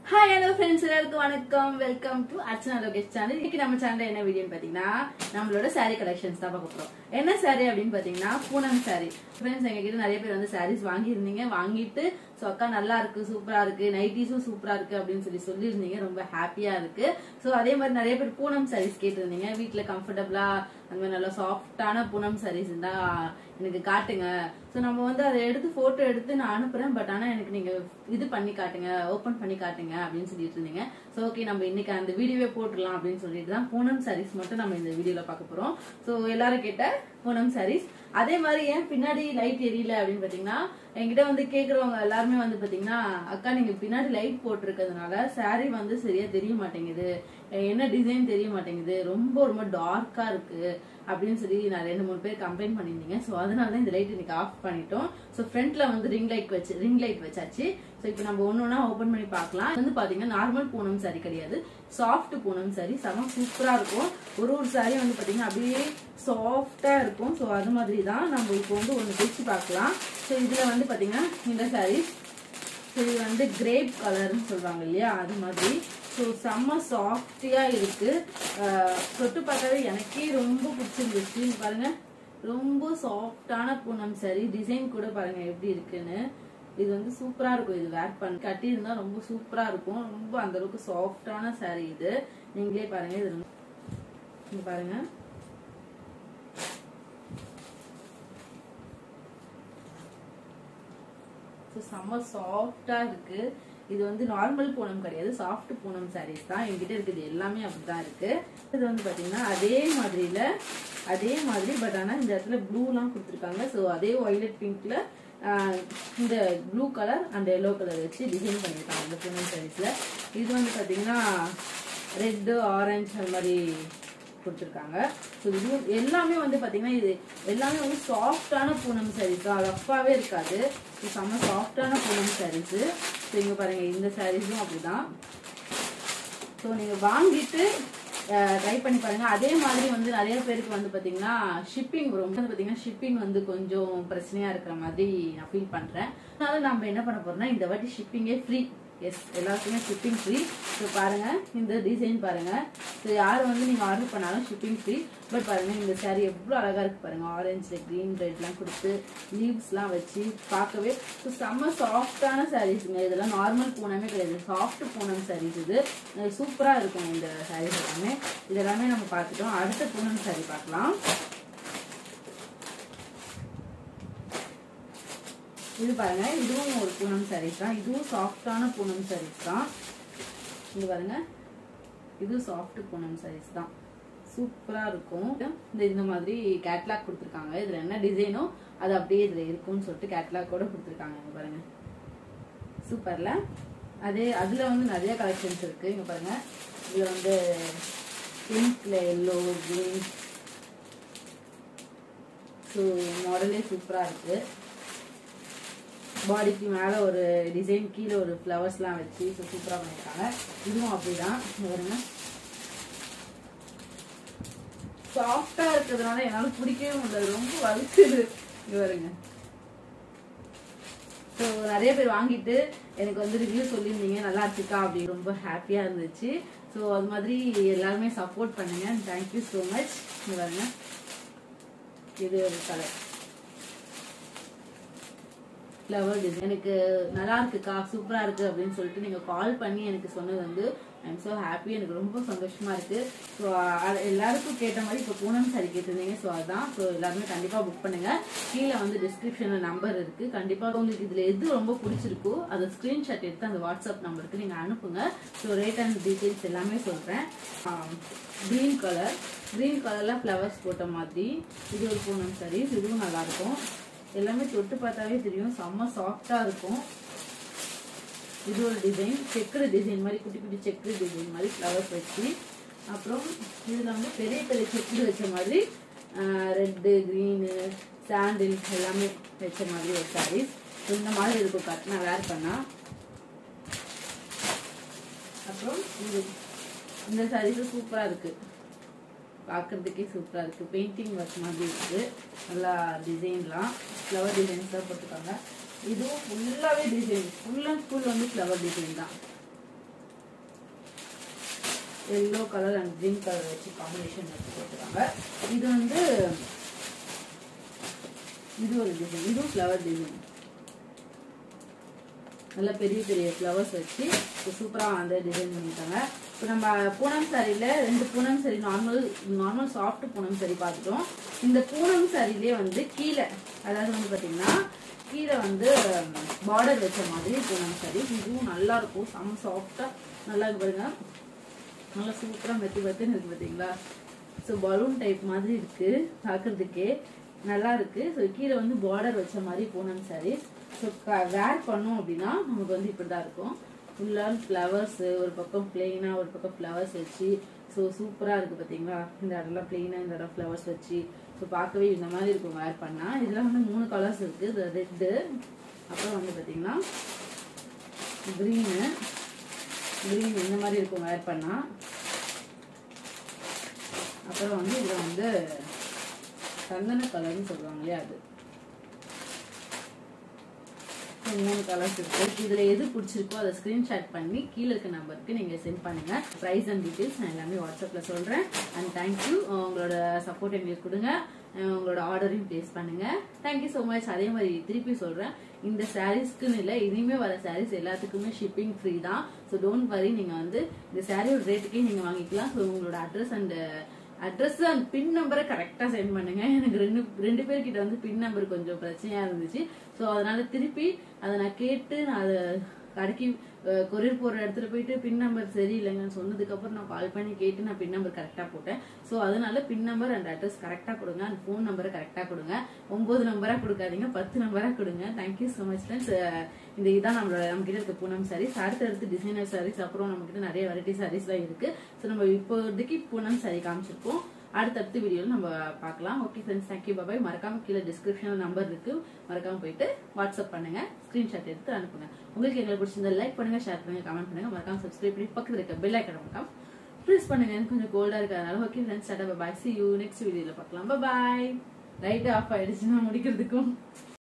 hi hello friends எல்லாருக்கும் வணக்கம் welcome to Archana Lokesh channel இன்னைக்கு நம்ம சேனல்ல என்ன வீடியோன்னு பாத்தீங்கன்னா நம்மளோட saree கலெக்ஷன்ஸ் தான் பார்க்க போறோம் என்ன saree அப்படின்னு பாத்தீங்கன்னா பூனம் saree ஃப்ரெண்ட்ஸ் எங்க கிட்ட நிறைய பேர் வந்து sarees வாங்கியிருந்தீங்க வாங்கிட்டு ஸோ அக்கா நல்லா இருக்கு சூப்பரா இருக்கு நைட்டிஸும் சூப்பரா இருக்கு அப்படின்னு சொல்லி சொல்லியிருந்தீங்க ரொம்ப ஹாப்பியா இருக்கு ஸோ அதே மாதிரி நிறைய பேர் பூனம் sarees கேட்டிருந்தீங்க வீட்ல கம்ஃபர்டபுளா அந்த மாதிரி நல்லா சாஃப்டான பூனம் sarees இருந்தா எனக்கு காட்டுங்க ஸோ நம்ம வந்து அதை எடுத்து போட்டோ எடுத்து நான் அனுப்புறேன் பட் ஆனா எனக்கு நீங்க இது பண்ணி காட்டுங்க ஓபன் பண்ணி காட்டுங்க அப்படின்னு சொல்லிட்டு இருந்தீங்க ஸோ ஓகே நம்ம இன்னைக்கு அந்த வீடியோவே போட்டுடலாம் அப்படின்னு சொல்லிட்டு தான் பூனம் sarees மட்டும் நம்ம இந்த வீடியோல பார்க்க போறோம் ஸோ எல்லாரும் கேட்ட பூனம் sarees அதே மாதிரி ஏன் பின்னாடி லைட் எரியல அப்படின்னு பாத்தீங்கன்னா என்கிட்ட வந்து கேக்குறவங்க எல்லாருமே வந்து பாத்தீங்கன்னா அக்கா நீங்க பின்னாடி லைட் போட்டிருக்கிறதுனால saree வந்து சரியா தெரிய மாட்டேங்குது என்ன டிசைன் தெரிய மாட்டேங்குது ரொம்ப ரொம்ப டார்க்கா இருக்கு அப்படின்னு சொல்லி நான் ரெண்டு மூணு பேர் கம்ப்ளைண்ட் பண்ணியிருந்தீங்க ஸோ அதனால தான் இந்த லைட் இன்னைக்கு ஆஃப் பண்ணிட்டோம் ஸோ ஃப்ரண்ட்ல வந்து ரிங் லைட் வச்சு ரிங் லைட் வச்சாச்சு ஸோ இப்போ நம்ம ஒன்று ஒன்றா ஓப்பன் பண்ணி பார்க்கலாம் இது வந்து பாத்தீங்கன்னா நார்மல் பூனம் saree கிடையாது சாஃப்ட் பூனம் saree செம சூப்பரா இருக்கும் ஒரு ஒரு saree வந்து பாத்தீங்கன்னா அப்படியே சாஃப்டா இருக்கும் ஸோ அது மாதிரி தான் நம்ம இப்போ வந்து ஒன்று பிரிச்சு பார்க்கலாம் ஸோ இதுல வந்து பாத்தீங்கன்னா இந்த saree ஸோ இது வந்து கிரேப் கலர்னு சொல்றாங்க இல்லையா அது மாதிரி ஸோ செம்ம சாஃப்டியா இருக்கு அஹ் தொட்டு பார்த்தாவே எனக்கே ரொம்ப பிடிச்சிருந்துச்சு இங்க பாருங்க ரொம்ப சாஃப்டான பூனம் சரி டிசைன் கூட பாருங்க எப்படி இருக்குன்னு இது வந்து சூப்பரா இருக்கும் இது வேர் பண்ணி கட்டி இருந்தா ரொம்ப சூப்பரா இருக்கும் ரொம்ப அந்த அளவுக்கு சாஃப்டான saree இது நீங்களே பாருங்க இது ரொம்ப- இங்க பாருங்க ஸோ செம்ம சாஃப்டா இருக்கு இது வந்து நார்மல் பூனம் கிடையாது சாஃப்ட் பூனம் சாரீஸ் தான் என்கிட்ட இருக்குது எல்லாமே அப்படிதான் இருக்கு இது வந்து பாத்தீங்கன்னா அதே மாதிரில அதே மாதிரி பட் ஆனா இந்த இடத்துல ப்ளூலாம் கொடுத்துருக்காங்க ஸோ அதே ஒய்லட் பிங்க்ல இந்த blue colour and yellow colour வச்சு டிசைன் பண்ணியிருக்காங்க இந்த பூனம் சாரீஸ்ல இது வந்து பாத்தீங்கன்னா ரெட்டு ஆரஞ்சு அந்த மாதிரி கொடுத்துருக்காங்க ஸோ இது எல்லாமே வந்து பாத்தீங்கன்னா இது எல்லாமே வந்து சாஃப்டான பூனம் சாரீஸ் தான் ரஃப்பாவே இருக்காது இது செம்ம சாஃப்டான பூனம் சாரீஸ் ஸோ இங்க பாருங்க இந்த சாரீஸும் அப்படிதான் ஸோ நீங்க வாங்கிட்டு ட்ரை பண்ணி பாருங்க அதே மாதிரி வந்து நிறைய பேருக்கு வந்து பாத்தீங்கன்னா ஷிப்பிங் ரொம்ப வந்து பாத்தீங்கன்னா ஷிப்பிங் வந்து கொஞ்சம் பிரச்சனையா இருக்கிற மாதிரி நான் ஃபீல் பண்றேன் அதனால நம்ம என்ன பண்ண போறோம்னா இந்த வாட்டி ஷிப்பிங்கே ஃப்ரீ எஸ் எல்லாத்துக்குமே ஷிப்பிங் ஃப்ரீ ஸோ பாருங்க இந்த டிசைன் பாருங்க ஸோ யார் வந்து நீங்க ஆர்டர் பண்ணாலும் ஷிப்பிங் ஃப்ரீ பட் பாருங்க இந்த saree எவ்வளோ அழகா இருக்கு பாருங்க ஆரஞ்சு கிரீன் ரெட்லாம் கொடுத்து லீவ்ஸ்லாம் வச்சு பார்க்கவே ஸோ செம்ம சாஃப்டான சாரீஸுங்க இதெல்லாம் நார்மல் பூனமே கிடையாது சாஃப்ட் பூனம் சாரீஸ் இது சூப்பரா இருக்கும் இந்த சாரீஸ் எல்லாமே இது எல்லாமே நம்ம பார்த்துட்டோம் அடுத்த பூனம் saree பார்க்கலாம் இது பாருங்க இதுவும் ஒரு பூனம் sarees தான் இதுவும் சாஃப்டான பூனம் sarees தான் இது பாருங்க இது சாஃப்ட் பூனம் sarees தான் சூப்பரா இருக்கும் இந்த இந்த மாதிரி கேட்லாக் கொடுத்துருக்காங்க இதுல என்ன டிசைனோ அது அப்படியே இதுல இருக்கும்னு சொல்லிட்டு கேட்லாக் கூட கொடுத்துருக்காங்க இங்க பாருங்க சூப்பர்ல அதே அதுல வந்து நிறைய கலெக்ஷன்ஸ் இருக்கு இங்க பாருங்க இதுல வந்து பிங்க்ல எல்லோ கிரீன் ஸோ மாடலே சூப்பரா இருக்கு பாடிக்கு மேல ஒரு டிசைன் கீழே ஒரு ஃப்ளவர்ஸ்லாம் வச்சு ஸோ சூப்பரா பண்ணிருக்காங்க இதுவும் அப்படிதான் இங்க பாருங்க சாஃப்டா இருக்கிறதுனால என்னால பிடிக்கவே முடியல ரொம்ப வலிக்குது இங்க பாருங்க ஸோ நிறைய பேர் வாங்கிட்டு எனக்கு வந்து ரிவ்யூ சொல்லியிருந்தீங்க நல்லா இருக்குக்கா அப்படி ரொம்ப ஹாப்பியா இருந்துச்சு ஸோ அது மாதிரி எல்லாருமே சப்போர்ட் பண்ணுங்க தேங்க்யூ ஸோ மச் இங்க பாருங்க இது ஒரு கலர் ஃப்ளவர் டிசைன் எனக்கு நல்லா இருக்குக்கா சூப்பரா இருக்கு அப்படின்னு சொல்லிட்டு நீங்க கால் பண்ணி எனக்கு சொன்னது வந்து ஐ எம் ஸோ ஹாப்பி எனக்கு ரொம்ப சந்தோஷமா இருக்கு ஸோ எல்லாருக்கும் கேட்ட மாதிரி இப்போ பூனம் சாரி கேட்டிருந்தீங்க ஸோ அதான் ஸோ எல்லாருமே கண்டிப்பா புக் பண்ணுங்க கீழே வந்து டிஸ்கிரிப்ஷன்ல நம்பர் இருக்கு கண்டிப்பா உங்களுக்கு இதுல எது ரொம்ப பிடிச்சிருக்கோ அதை ஸ்கிரீன்ஷாட் எடுத்து அந்த வாட்ஸ்அப் நம்பருக்கு நீங்க அனுப்புங்க ஸோ ரேட் அண்ட் டீடைல்ஸ் எல்லாமே சொல்றேன் கிரீன் கலர் கிரீன் கலர்ல ஃப்ளவர்ஸ் போட்ட மாதிரி இது ஒரு பூனம் சாரீஸ் இதுவும் நல்லா இருக்கும் எல்லாமே தொட்டு பார்த்தாவே தெரியும் செம்ம சாஃப்டா இருக்கும் இது ஒரு டிசைன் செக்குடு டிசைன் மாதிரி குட்டி குட்டி செக்குடு டிசைன் மாதிரி ஃப்ளவர்ஸ் வச்சு அப்புறம் இதுல வந்து பெரிய பெரிய செக்குடு வச்ச மாதிரி ரெட்டு க்ரீனு சாண்டில் எல்லாமே வச்ச மாதிரி ஒரு சாரீஸ் இந்த மாதிரி இருக்கும் கட் நான் வேர் பண்ணா அப்புறம் இது இந்த சாரீஸ் சூப்பரா இருக்கு பார்க்கறதுக்கே சூப்பரா இருக்கு பெயிண்டிங் ஒர்க் மாதிரி இருக்கு நல்லா டிசைன்லாம் ஃப்ளவர் டிசைன்ஸ் தான் போட்டிருக்காங்க இதுவும் ஃபுல்லாவே டிசைன் ஃபுல் அண்ட் ஃபுல் வந்து ஃப்ளவர் டிசைன் தான் yellow colour and green colour வச்சு காம்பினேஷன் வச்சு போட்டுருக்காங்க இது வந்து இது ஒரு டிசைன் இதுவும் ஃப்ளவர் டிசைன் நல்ல பெரிய பெரிய ஃப்ளவர்ஸ் வச்சு சூப்பராக வந்து டிசைன் பண்ணிட்டாங்க இப்போ நம்ம பூனம் சாரியில் ரெண்டு Poonam sari normal normal soft Poonam sari பார்த்துட்டோம் இந்த பூனம் சாரிலே வந்து கீழே அதாவது வந்து பார்த்தீங்கன்னா கீழே வந்து பார்டர் வச்ச மாதிரி பூனம் சாரி இதுவும் நல்லா இருக்கும் செம்ம சாஃப்டாக நல்லா இருக்கு பாருங்க நல்லா சூப்பராக மெத்து மெத்துன்னு இருக்கு பார்த்தீங்களா ஸோ பலூன் டைப் மாதிரி இருக்கு பார்க்கறதுக்கே நல்லா இருக்கு ஸோ கீழே வந்து பார்டர் வச்ச மாதிரி பூனம் சாரீஸ் ஸோ வேர் பண்ணோம் அப்படின்னா நமக்கு வந்து இப்படி தான் இருக்கும் ஃபுல்லாக ஃப்ளவர்ஸ் ஒரு பக்கம் பிளெயினாக ஒரு பக்கம் ஃப்ளவர்ஸ் வச்சு ஸோ சூப்பராக இருக்குது பார்த்தீங்களா இந்த இடம்லாம் பிளெயினாக இந்த இடம் ஃப்ளவர்ஸ் வச்சு ஸோ பார்க்கவே இந்த மாதிரி இருக்கும் வேர் பண்ணால் இதில் வந்து மூணு கலர்ஸ் இருக்குது ரெட்டு அப்புறம் வந்து பார்த்தீங்கன்னா க்ரீனு க்ரீன் இந்த மாதிரி இருக்கும் வேர் பண்ணால் அப்புறம் வந்து இதில் வந்து சந்தன கலர்னு சொல்லுவாங்க இல்லையா அது இந்த மூணு கலர்ஸ் இருக்கு இதுல எது பிடிச்சிருக்கோ அதை ஸ்கிரீன்ஷாட் பண்ணி கீழே இருக்க நம்பருக்கு நீங்க சென்ட் பண்ணுங்க ப்ரைஸ் அண்ட் டீடைல்ஸ் நான் எல்லாமே வாட்ஸ்அப்ல சொல்றேன் அண்ட் தேங்க்யூ உங்களோட சப்போர்ட் எங்களுக்கு கொடுங்க அஹ் உங்களோட ஆர்டரையும் பிளேஸ் பண்ணுங்க தேங்க்யூ ஸோ மச் அதே மாதிரி திருப்பி சொல்றேன் இந்த சாரீஸ்க்குன்னு இல்லை இனிமே வர சாரீஸ் எல்லாத்துக்குமே ஷிப்பிங் ஃப்ரீ தான் ஸோ டோன்ட் வரி நீங்க வந்து இந்த சாரியோட ரேட்டுக்கே நீங்க வாங்கிக்கலாம் ஸோ உங்களோட address and address and pin நம்பரை கரெக்டாக சென்ட் பண்ணுங்க எனக்கு ரெண்டு ரெண்டு பேர்கிட்ட வந்து பின் நம்பர் கொஞ்சம் பிரச்சனையா இருந்துச்சு ஸோ அதனால திருப்பி அதை நான் கேட்டு நான் அதை கடைக்கு கொரியர் போகிற இடத்துல போயிட்டு பின் நம்பர் சரியில்லைங்கன்னு சொன்னதுக்கு அப்புறம் நான் கால் பண்ணி கேட்டு நான் பின் நம்பர் கரெக்டாக போட்டேன் ஸோ அதனால பின் நம்பர் அண்ட் அட்ரஸ் கரெக்டாக கொடுங்க அண்ட் ஃபோன் நம்பரை கரெக்டாக கொடுங்க ஒன்பது நம்பராக கொடுக்காதீங்க பத்து நம்பராக கொடுங்க தேங்க்யூ ஸோ மச் ஃப்ரெண்ட்ஸ் இந்த இதான் நம்மளோட நம்ம கிட்ட இருக்க பூனம் சாரீஸ் அடுத்தடுத்து டிசைனர் சாரீஸ் அப்புறம் நம்ம கிட்ட நிறைய வெரைட்டி சாரீஸ்லாம் இருக்கு ஸோ நம்ம இப்போதைக்கு பூனம் சாரி காமிச்சிருக்கோம் அடுத்தடுத்த வீடியோவில் நம்ம பார்க்கலாம் ஓகே ஃப்ரெண்ட்ஸ் தேங்க்யூ பாபாய் மறக்காம கீழே டிஸ்கிரிப்ஷனில் நம்பர் இருக்கு மறக்காம போயிட்டு வாட்ஸ்அப் பண்ணுங்க ஸ்கிரீன்ஷாட் எடுத்து அனுப்புங்க உங்களுக்கு எங்களை பிடிச்சிருந்தா லைக் பண்ணுங்க ஷேர் பண்ணுங்க கமெண்ட் பண்ணுங்க மறக்காம சப்ஸ்கிரைப் பண்ணி பக்கத்தில் இருக்க பெல் ஐக்கன் மறக்காம ப்ரெஸ் பண்ணுங்க எனக்கு கொஞ்சம் கோல்டா இருக்கிறதுனால ஓகே ஃப்ரெண்ட்ஸ் டாடா பாய் சி யூ நெக்ஸ்ட் வீடியோவில் பார்க்கலாம் பாய் லைட் ஆஃப் ஆயிடுச்சுன்னா முடிக்கிறதுக்கும்